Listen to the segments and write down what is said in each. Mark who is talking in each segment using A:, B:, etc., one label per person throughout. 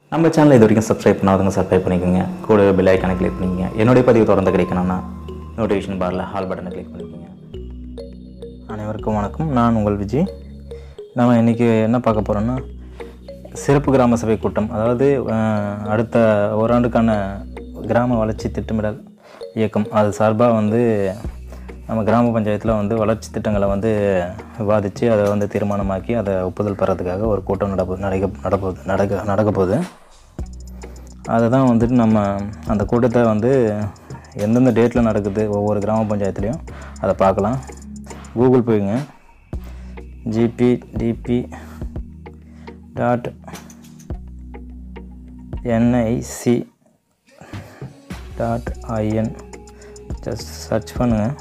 A: நம்ம சேனலை இது வரைக்கும் சப்ஸ்கிரைப் பண்ணாதவங்க சப்ஸ்கிரைப் பண்ணிக்கோங்க கூட பெல் ஐக்கானை கிளிக் பண்ணிக்கோங்க என்னுடைய பதிவு தொடர்ந்து கிடைக்கணும்னா நோட்டிஃபிகேஷன் பாரில் ஹால் பட்டனை கிளிக் பண்ணிக்கோங்க
B: அனைவருக்கும் வணக்கம் நான் உங்கள் விஜய் நம்ம இன்றைக்கி என்ன பார்க்க போகிறோன்னா சிறப்பு கிராம சபை கூட்டம் அதாவது அஹ், அடுத்த ஓராண்டுக்கான கிராம வளர்ச்சி திட்டமிடல் இயக்கம் அது சார்பாக வந்து நம்ம கிராம பஞ்சாயத்தில் வந்து வளர்ச்சி திட்டங்களை வந்து விவாதித்து அதை வந்து தீர்மானமாக்கி அதை ஒப்புதல் பெறதுக்காக ஒரு கூட்டம் நடப்பு நடக்க நடப்போகுது நடக்க நடக்க போகுது அதை தான் வந்துட்டு நம்ம அந்த கூட்டத்தை வந்து எந்தெந்த டேட்டில் நடக்குது ஒவ்வொரு கிராம பஞ்சாயத்துலேயும் அதை பார்க்கலாம் கூகுள் போய்ங்க GP DP dot NIC dot IN just search பண்ணுங்கள்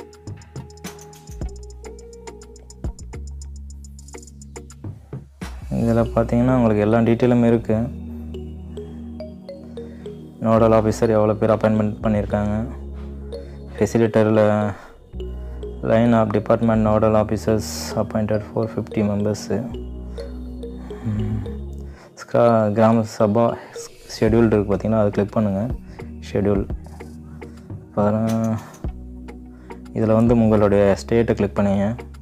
B: இதில் பார்த்தீங்கன்னா உங்களுக்கு எல்லா டீட்டெயிலும் இருக்குது நோடல் ஆஃபீஸர் எவ்வளோ பேர் அப்பாயின்மெண்ட் பண்ணியிருக்காங்க ஃபெசிலிட்டரில் line of department nodal officers appointed four fifty members ஸ்க்ரா கிராம சபா ஷெடியூல் இருக்குது பார்த்தீங்கன்னா அதை கிளிக் பண்ணுங்கள் ஷெடியூல் இதில் வந்து உங்களுடைய ஸ்டேட்டை கிளிக் பண்ணிங்க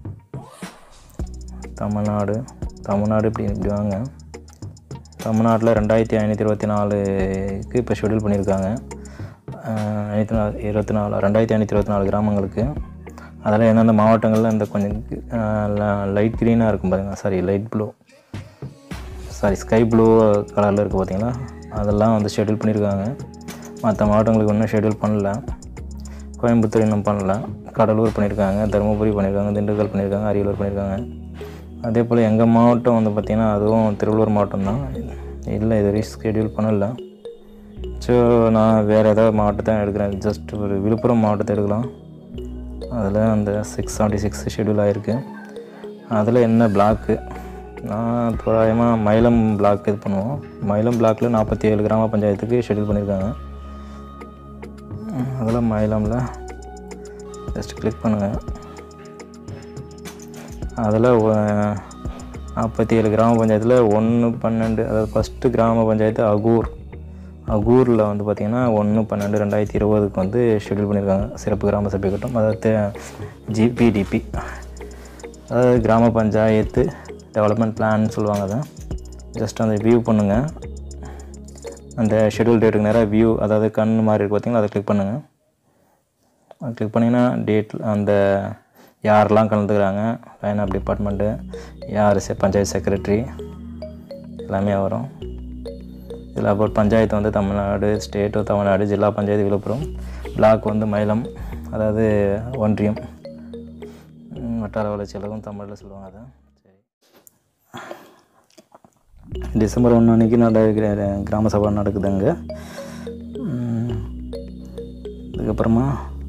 B: தமிழ்நாடு தமிழ்நாடு இப்படி இப்படி வாங்க தமிழ்நாட்டில் ரெண்டாயிரத்தி ஐநூற்றி இருபத்தி நாலுக்கு இப்போ ஷெடியூல் பண்ணியிருக்காங்க அஹ் ஐநூற்றி நாலு இருபத்தி நாலு ரெண்டாயிரத்தி ஐநூற்றி இருபத்தி நாலு கிராமங்களுக்கு அதில் எந்தெந்த மாவட்டங்களில் இந்த கொஞ்சம் லைட் க்ரீனாக இருக்கும் பாருங்க sorry light blue sorry sky blue கலரில் இருக்குது பார்த்தீங்களா அதெல்லாம் வந்து ஷெடியூல் பண்ணியிருக்காங்க மற்ற மாவட்டங்களுக்கு இன்னும் ஷெடியூல் பண்ணல கோயம்புத்தூர் இன்னும் பண்ணல கடலூர் பண்ணியிருக்காங்க தருமபுரி பண்ணியிருக்காங்க திண்டுக்கல் பண்ணியிருக்காங்க அரியலூர் பண்ணியிருக்காங்க அதே போல் எங்கள் மாவட்டம் வந்து பார்த்திங்கன்னா அதுவும் திருவள்ளூர் மாவட்டம் தான் இல்லை இது வரைக்கும் ஸ்கெடியூல் பண்ணல ஸோ நான் வேறு ஏதாவது மாவட்டத்தை எடுக்கிறேன் ஜஸ்ட் ஒரு விழுப்புரம் மாவட்டத்தை எடுக்கலாம் அதில் அந்த சிக்ஸ் செவன்ட்டி சிக்ஸ் ஷெடியூல் ஆகிருக்கு அதில் என்ன பிளாக்கு நான் தோராயமாக மயிலம் பிளாக் இது பண்ணுவோம் மயிலம் பிளாக்கில் நாற்பத்தி ஏழு கிராம பஞ்சாயத்துக்கு ஷெடியூல் பண்ணியிருக்காங்க அதில் மயிலமில் ஜஸ்ட் கிளிக் பண்ணுங்கள் அதில் நாற்பத்தி ஏழு கிராம பஞ்சாயத்தில் ஒன்று பன்னெண்டு அதாவது ஃபஸ்ட்டு கிராம பஞ்சாயத்து அகூர் அகூரில் வந்து பார்த்திங்கன்னா ஒன்று பன்னெண்டு ரெண்டாயிரத்தி இருபதுக்கு வந்து ஷெட்யூல் பண்ணியிருக்காங்க சிறப்பு கிராம சபை கூட்டம் அதாவது ஜிபிடிபி அதாவது கிராம பஞ்சாயத்து டெவலப்மெண்ட் பிளான் சொல்லுவாங்க அதை ஜஸ்ட் அந்த வியூ பண்ணுங்கள் அந்த ஷெட்யூல் டேட்டுக்கு நேராக வியூ அதாவது கண் மாதிரி இருக்கு பார்த்தீங்களா அதை கிளிக் பண்ணுங்கள் அது கிளிக் பண்ணிங்கன்னா டேட் அந்த யாரெல்லாம் கலந்துக்கிறாங்க லைன் ஆஃப் டிபார்ட்மெண்ட்டு யார் செ பஞ்சாயத்து செக்ரட்டரி எல்லாமே வரும் இதில் அபவுட் பஞ்சாயத்து வந்து தமிழ்நாடு ஸ்டேட்டு தமிழ்நாடு ஜில்லா பஞ்சாயத்து விழுப்புரம் பிளாக் வந்து மயிலம் அதாவது ஒன்றியம் ம், வட்டார வளர்ச்சி அலுவலகம் தமிழில் சொல்லுவாங்க அதை சரி டிசம்பர் ஒன்று அன்றைக்கி நடக்கிற கிராம சபை நடக்குது அங்கே ம், அதுக்கப்புறமா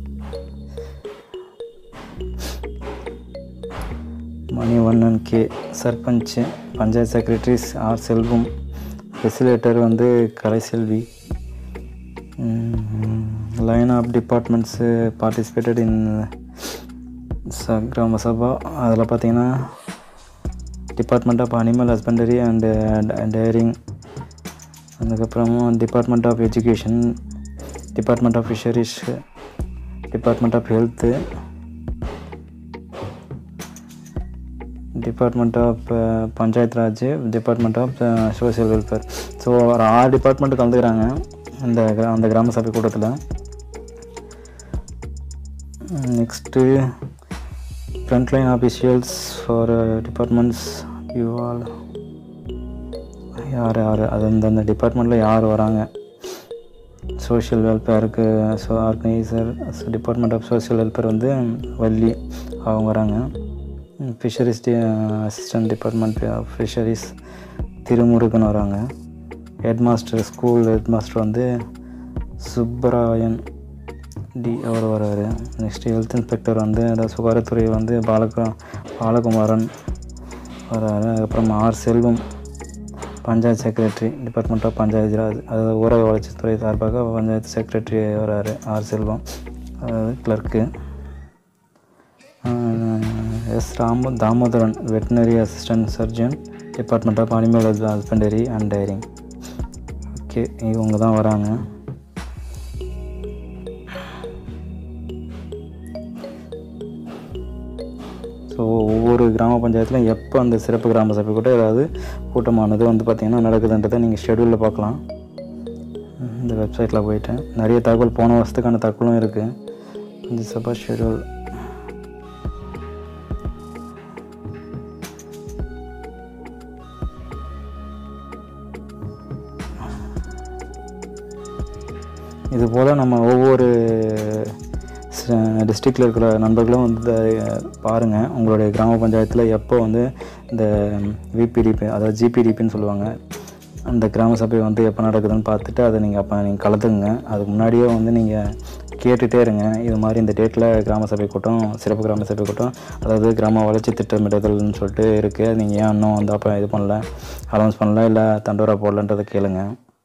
B: Manivannan K sarpanch panchayat secretaries R Selvam facilitator வந்து Kalaiselvi line of departments participated in ச கிராம சபா அதில் பார்த்தீங்கன்னா department of animal husbandry and dairying அதுக்கப்புறமா department of education department of fisheries department of health department of panchayat raj department of social welfare so ஒரு ஆறு department கலந்துக்கிறாங்க இந்த கிரா- அந்த கிராம சபை கூட்டத்தில் next frontline officials for departments you all யார் யார் அது அந்தந்த டிபார்ட்மெண்ட்டில் யார் வராங்க சோஷியல் வெல்ஃபேருக்கு so organiser department of social welfare வந்து வள்ளி அவங்க வராங்க fisheries assistant department of fisheries Thirumurugan வராங்க head master school head master வந்து சுப்பராயன் டி அவர் வராரு நெக்ஸ்ட் ஹெல்த் இன்ஸ்பெக்டர் வந்து அதாவது சுகாதாரத்துறை வந்து பாலக பாலகுமாரன் வராரு அதுக்கப்புறம் R Selvam panchayat secretary department of panchayat raj அதாவது ஊரக வளர்ச்சித்துறை சார்பாக பஞ்சாயத்து செக்ரட்டரி வராரு ஆர் செல்வம் அதாவது clerk S Rama Damodaran veterinary assistant surgeon department of animal husbandry and dairying okay இவங்க தான் வராங்க ஸோ ஒவ்வொரு கிராம பஞ்சாயத்துலையும் எப்போ அந்த சிறப்பு கிராம சபை கூட்டம் ஏதாவது கூட்டமானது வந்து பார்த்திங்கன்னா நடக்குதுன்றதை நீங்கள் ஷெடியூலில் பார்க்கலாம் இந்த வெப்சைட்டில் போயிட்டு நிறைய தகவல் போன வருஷத்துக்கான தகவலும் இருக்குது இந்த சபா ஷெடியூல் இது போல் நம்ம ஒவ்வொரு டிஸ்ட்ரிக்டில் இருக்கிற நண்பர்களும் வந்து பாருங்கள் உங்களுடைய கிராம பஞ்சாயத்தில் எப்போ வந்து இந்த விபிடிபி அதாவது ஜிபிடிபின்னு சொல்லுவாங்க அந்த கிராம சபை வந்து எப்போ நடக்குதுன்னு பார்த்துட்டு அதை நீங்கள் அப்போ நீங்கள் கலந்துங்க அதுக்கு முன்னாடியே வந்து நீங்கள் கேட்டுகிட்டே இருங்க இது மாதிரி இந்த டேட்டில் கிராம சபை கூட்டம் சிறப்பு கிராம சபை கூட்டம் அதாவது கிராம வளர்ச்சி திட்டமிடுதல்னு சொல்லிட்டு இருக்குது நீங்கள் ஏன் இன்னும் வந்து அப்போ இது பண்ணல அலௌன்ஸ் பண்ணல இல்லை தண்டோரா போடலன்றதை கேளுங்க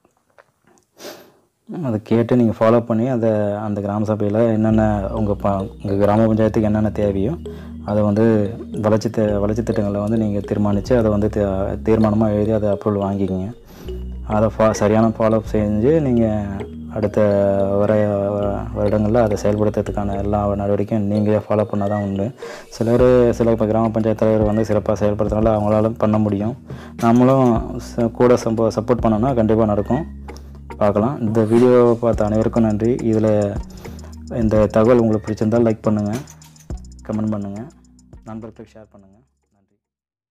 B: அதை கேட்டு நீங்கள் ஃபாலோ பண்ணி அதை அந்த கிராம சபையில் என்னென்ன உங்கள் ப உங்கள் கிராம பஞ்சாயத்துக்கு என்னென்ன தேவையோ அதை வந்து வளர்ச்சி தி வளர்ச்சி திட்டங்களை வந்து நீங்கள் தீர்மானித்து அதை வந்து தீ- தீர்மானமாக எழுதி அதை அப்ரூவல் வாங்கிக்கிங்க அதை ஃபா சரியான ஃபாலோ செஞ்சு நீங்கள் அடுத்த வர வருடங்களில் அதை செயல்படுத்துறதுக்கான எல்லா நடவடிக்கையும் நீங்களே ஃபாலோ பண்ணால் தான் உண்டு சிலர் சில இப்போ கிராம பஞ்சாயத்து தலைவர் வந்து சிறப்பாக செயல்படுறதுனால அவங்களால பண்ண முடியும் நம்மளும் ச- கூட சப்போ சப்போர்ட் பண்ணோன்னா கண்டிப்பாக நடக்கும் பார்க்கலாம் இந்த வீடியோ பார்த்த அனைவருக்கும் நன்றி இதில் இந்த தகவல் உங்களுக்கு பிடிச்சிருந்தால் லைக் பண்ணுங்கள் கமெண்ட் பண்ணுங்கள் நண்பர்களுக்கு ஷேர் பண்ணுங்கள்